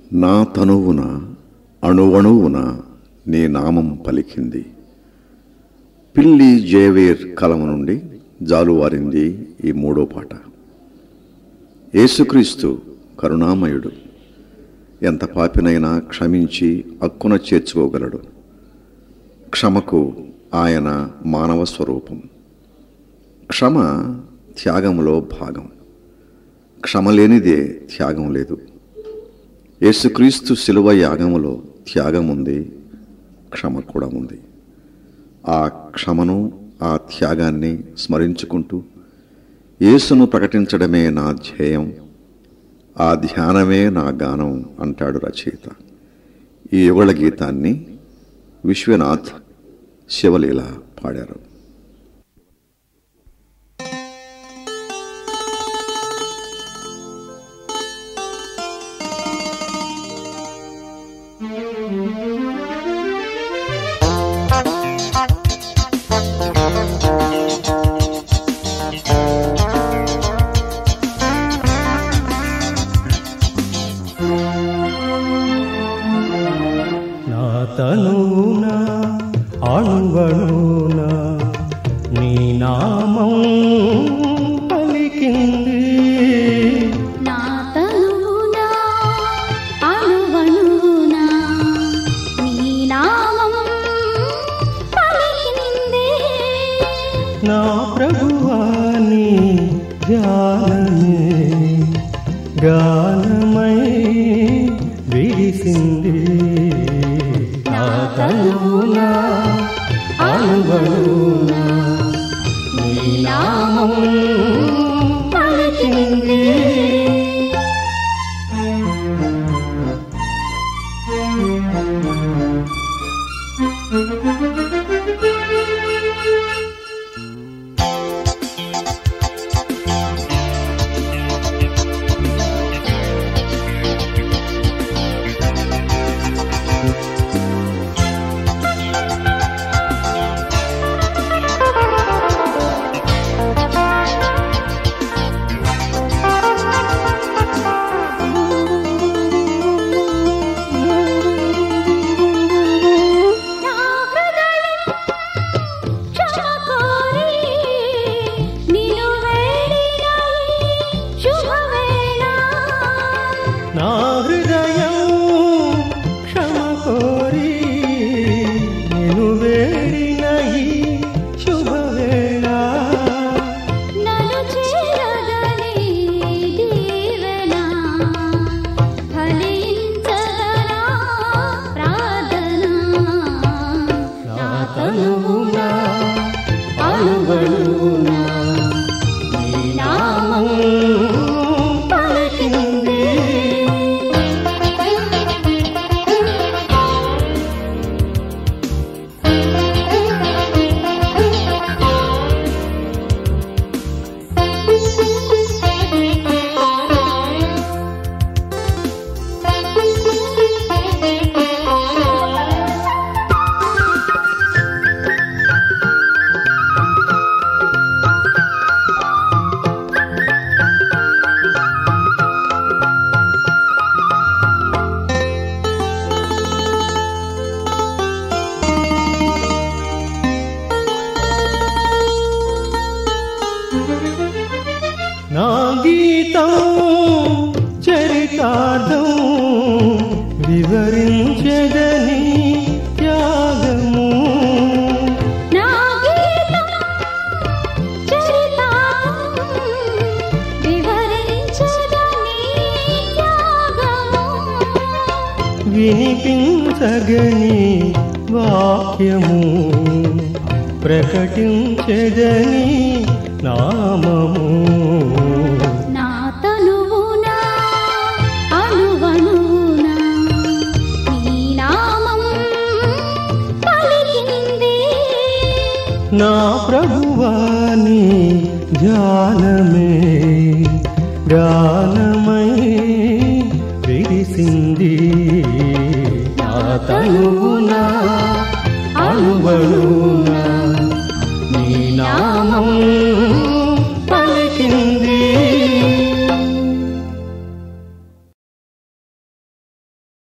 నా తనువున అణువణువున నీ నామం పలికింది పిల్లి జయవేర్ కలం నుండి జాలువారింది ఈ మూడో పాట యేసుక్రీస్తు కరుణామయుడు ఎంత పాపినైనా క్షమించి అక్కున చేర్చుకోగలడు క్షమకు ఆయన మానవ స్వరూపం క్షమ త్యాగంలో భాగం క్షమ లేనిదే త్యాగం లేదు యేసుక్రీస్తు శిలువ యాగములో త్యాగం ఉంది క్షమ కూడా ఉంది ఆ క్షమను ఆ త్యాగాన్ని స్మరించుకుంటూ యేసును ప్రకటించడమే నా ధ్యేయం ఆ ధ్యానమే నా గానం అంటాడు రచయిత ఈ యుగళ గీతాన్ని విశ్వనాథ్ శివలీల పాడారు నా తనువున అణువణున నీ నామం పలికింది నా తనువున అణువణువున నీ నామం పలికింది నా ప్రభువాని ధ్యానమే గానమై విరిసింది నా తనువున అణువణున నీ నామం పలికింది నా హృదయం క్షమ కోరి నిన్ను వేడిన ఈ శుభవేళ నా హృదయం క్షమ కోరి నేను వేడిన ఈ శుభవేళ నన్ను చేరగని దీవెన ఫలించగనా ప్రార్థన నా తనువున అణువణువున నీ నామం పలికింది నా గీతం చరితార్థం వివరించదని త్యాగము నా గీతం చరితార్థం వివరించగని త్యాగము వినిపించగని వాక్యము ప్రకటించదని నామము నా తనువున అణువణువున నీ నామం పలికింది నా ప్రభువాని ధ్యానమే గానమై విరిసింది నా తనువున అణువణువున